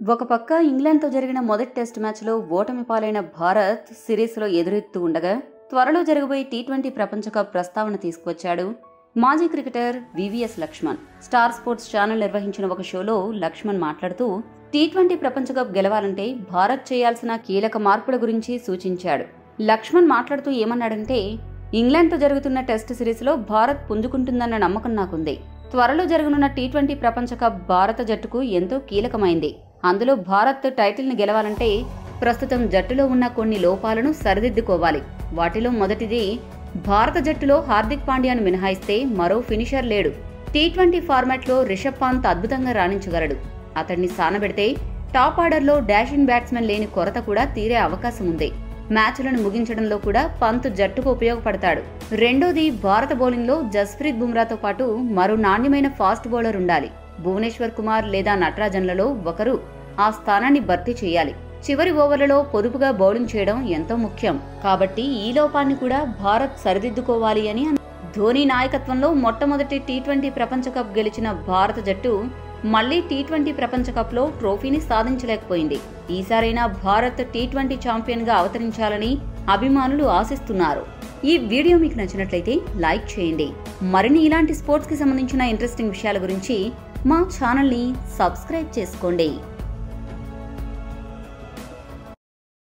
ఒక పక్క ఇంగ్లాండ్తో జరిగిన మొదటి టెస్ట్ మ్యాచ్లో ఓటమి పాలైన భారత్ సిరీస్లో ఎదురెత్తు ఉండగా త్వరలో జరగబోయే టీ ట్వంటీ ప్రపంచ కప్ ప్రస్తావన తీసుకువచ్చాడు మాజీ cricketer VVS Laxman star sports channel నిర్వహించిన ఒక షోలో లక్ష్మణ్ మాట్లాడుతూ టీ ట్వంటీ ప్రపంచ కప్ గెలవాలంటే భారత్ చేయాల్సిన కీలక మార్పుల గురించి సూచించాడు లక్ష్మణ్ మాట్లాడుతూ ఏమన్నాడంటే ఇంగ్లాండ్తో జరుగుతున్న టెస్ట్ సిరీస్లో భారత్ పుంజుకుంటుందన్న నమ్మకం నాకుంది త్వరలో జరగనున్న టీ ట్వంటీ ప్రపంచ కప్ భారత జట్టుకు ఎంతో కీలకమైంది అందులో భారత్ టైటిల్ని గెలవాలంటే ప్రస్తుతం జట్టులో ఉన్న కొన్ని లోపాలను సరిదిద్దుకోవాలి వాటిలో మొదటిది భారత జట్టులో హార్దిక్ పాండ్యాను మినహాయిస్తే మరో ఫినిషర్ లేడు టీ ట్వంటీ ఫార్మాట్లో రిషబ్ పంత్ అద్భుతంగా రాణించగలడు అతన్ని సానబెడితే టాప్ ఆర్డర్లో డాషింగ్ బ్యాట్స్మెన్ లేని కొరత కూడా తీరే అవకాశం ఉంది మ్యాచ్లను ముగించడంలో కూడా పంత్ జట్టుకు ఉపయోగపడతాడు రెండోది భారత బౌలింగ్లో జస్ప్రీత్ బుమ్రాతో పాటు మరో నాణ్యమైన ఫాస్ట్ బౌలర్ ఉండాలి భువనేశ్వర్ కుమార్ లేదా నటరాజన్లలో ఒకరు ఆ స్థానాన్ని భర్తీ చేయాలి చివరి ఓవర్లలో పొదుపుగా బౌలింగ్ చేయడం ఎంతో ముఖ్యం కాబట్టి ఈ లోపాన్ని కూడా భారత్ సరిదిద్దుకోవాలి అని అన్నారు. ధోని నాయకత్వంలో మొట్టమొదటి టీ ట్వంటీ ప్రపంచ కప్ గెలిచిన భారత జట్టు మళ్లీ టీ ట్వంటీ ప్రపంచ కప్లో ట్రోఫీని సాధించలేకపోయింది ఈసారైనా భారత్ టీ ట్వంటీ ఛాంపియన్గా అవతరించాలని అభిమానులు ఆశిస్తున్నారు ఈ వీడియో మీకు నచ్చినట్లయితే లైక్ చేయండి మరిన్ని ఇలాంటి స్పోర్ట్స్కి సంబంధించిన ఇంట్రెస్టింగ్ విషయాల గురించి మా ఛానల్ని సబ్స్క్రైబ్ చేసుకోండి